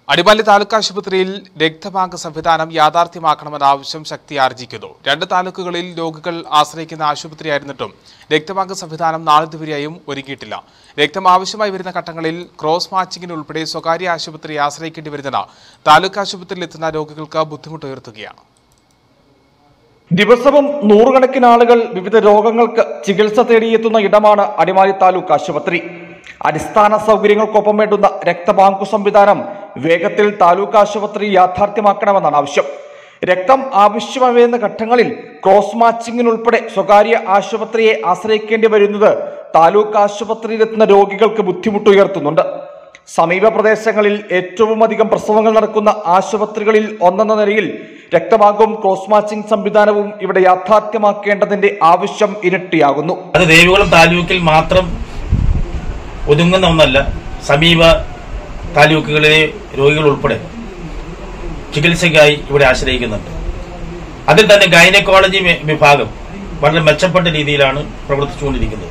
അടിമാലി താലൂക്ക് ആശുപത്രിയിൽ രക്തബാങ്ക് സംവിധാനം യാഥാർത്ഥ്യമാക്കണമെന്ന ആവശ്യം ശക്തിയാർജിക്കുന്നു രണ്ട് താലൂക്കുകളിൽ രോഗികൾ ആശ്രയിക്കുന്ന ആശുപത്രിയായിരുന്നിട്ടും രക്തബാങ്ക് സംവിധാനം നാളിതുവരെയും ഒരുക്കിയിട്ടില്ല രക്തം ആവശ്യമായി വരുന്ന ഘട്ടങ്ങളിൽ ക്രോസ് മാച്ചിങ്ങിന് ഉൾപ്പെടെ സ്വകാര്യ ആശുപത്രിയെ ആശ്രയിക്കേണ്ടി വരുന്നത് താലൂക്ക് ആശുപത്രിയിൽ എത്തുന്ന രോഗികൾക്ക് ബുദ്ധിമുട്ടുയർത്തുകയാണ് ദിവസവും നൂറുകണക്കിന് ആളുകൾ വിവിധ രോഗങ്ങൾക്ക് ചികിത്സ തേടിയെത്തുന്ന ഇടമാണ് അടിമാലി താലൂക്ക് ആശുപത്രി അടിസ്ഥാന സൗകര്യങ്ങൾക്കൊപ്പം വേണ്ടുന്ന രക്തബാങ്കു സംവിധാനം വേഗത്തിൽ താലൂക്ക് ആശുപത്രി യാഥാർത്ഥ്യമാക്കണമെന്നാണ് ആവശ്യം രക്തം ആവശ്യമായി വരുന്ന ഘട്ടങ്ങളിൽ ക്രോസ് മാച്ചിങ്ങിനുൾപ്പെടെ സ്വകാര്യ ആശുപത്രിയെ ആശ്രയിക്കേണ്ടി വരുന്നത് താലൂക്ക് ആശുപത്രിയിലെത്തുന്ന രോഗികൾക്ക് ബുദ്ധിമുട്ടുയർത്തുന്നുണ്ട് സമീപ പ്രദേശങ്ങളിൽ ഏറ്റവും അധികം പ്രസവങ്ങൾ നടക്കുന്ന ആശുപത്രികളിൽ ഒന്നെന്ന നിലയിൽ രക്തബാങ്കും ക്രോസ് മാച്ചിങ് സംവിധാനവും ഇവിടെ യാഥാർത്ഥ്യമാക്കേണ്ടതിന്റെ ആവശ്യം ഇരട്ടിയാകുന്നു അത് ദേവികുളം താലൂക്കിൽ മാത്രം ഒതുങ്ങുന്ന ഒന്നല്ല സമീപ താലൂക്കുകളിലെ രോഗികൾ ഉൾപ്പെടെ ചികിത്സയ്ക്കായി ഇവിടെ ആശ്രയിക്കുന്നുണ്ട് അതിൽ തന്നെ ഗൈനക്കോളജി വി- വിഭാഗം വളരെ മെച്ചപ്പെട്ട രീതിയിലാണ് പ്രവർത്തിച്ചുകൊണ്ടിരിക്കുന്നത്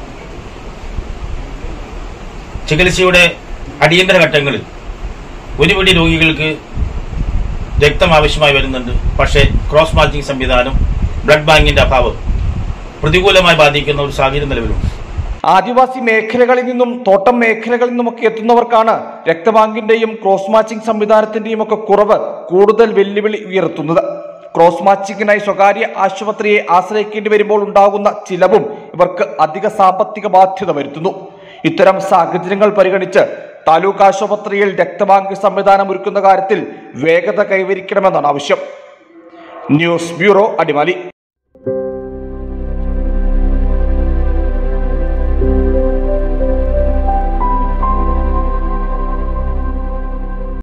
ചികിത്സയുടെ അടിയന്തര ഘട്ടങ്ങളിൽ ഒരുപിടി രോഗികൾക്ക് രക്തം ആവശ്യമായി വരുന്നുണ്ട് പക്ഷേ ക്രോസ് മാച്ചിങ് സംവിധാനം ബ്ലഡ് ബാങ്കിന്റെ അഭാവം പ്രതികൂലമായി ബാധിക്കുന്ന ഒരു സാഹചര്യം നിലവിലുണ്ട് ആദിവാസി മേഖലകളിൽ നിന്നും തോട്ടം മേഖലകളിൽ നിന്നുമൊക്കെ എത്തുന്നവർക്കാണ് രക്തബാങ്കിന്റെയും ക്രോസ് മാച്ചിങ് സംവിധാനത്തിന്റെയും ഒക്കെ കുറവ് കൂടുതൽ വെല്ലുവിളി ഉയർത്തുന്നത് ക്രോസ് മാച്ചിങ്ങിനായി സ്വകാര്യ ആശുപത്രിയെ ആശ്രയിക്കേണ്ടി വരുമ്പോൾ ഉണ്ടാകുന്ന ചിലവും ഇവർക്ക് അധിക സാമ്പത്തിക ബാധ്യത വരുത്തുന്നു ഇത്തരം സാഹചര്യങ്ങൾ പരിഗണിച്ച് താലൂക്ക് ആശുപത്രിയിൽ രക്തബാങ്ക് സംവിധാനം ഒരുക്കുന്ന കാര്യത്തിൽ വേഗത കൈവരിക്കണമെന്നാണ് ആവശ്യം ന്യൂസ് ബ്യൂറോ അടിമാലി